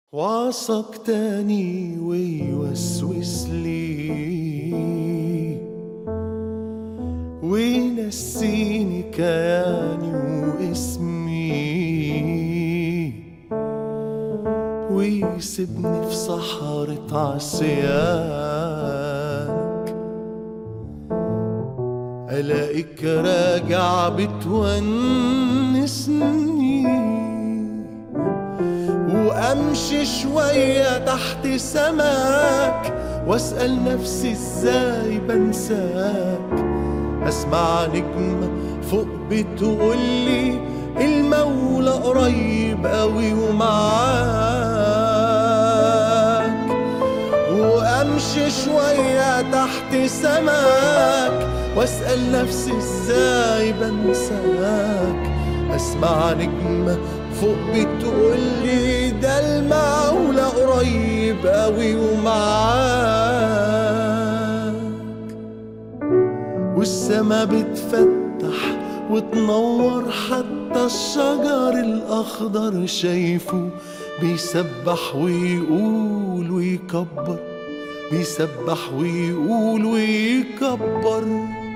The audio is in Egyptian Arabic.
وعصك تاني ويوسوس لي وينسيني كياني واسمي ويسيبني في صحارة عصيانك ألاقيك راجع بتونسني وامشي شوية تحت سماك واسأل نفسي ازاي بنساك اسمع نجمة فوق بتقولي المولى قريب قوي ومعاك وامشي شوية تحت سماك واسأل نفسي ازاي بنساك اسمع نجمة فوق بتقولي ده المولى قريب قوي ومعاك والسما بتفتح وتنور حتى الشجر الأخضر شايفه بيسبح ويقول ويكبر بيسبح ويقول ويكبر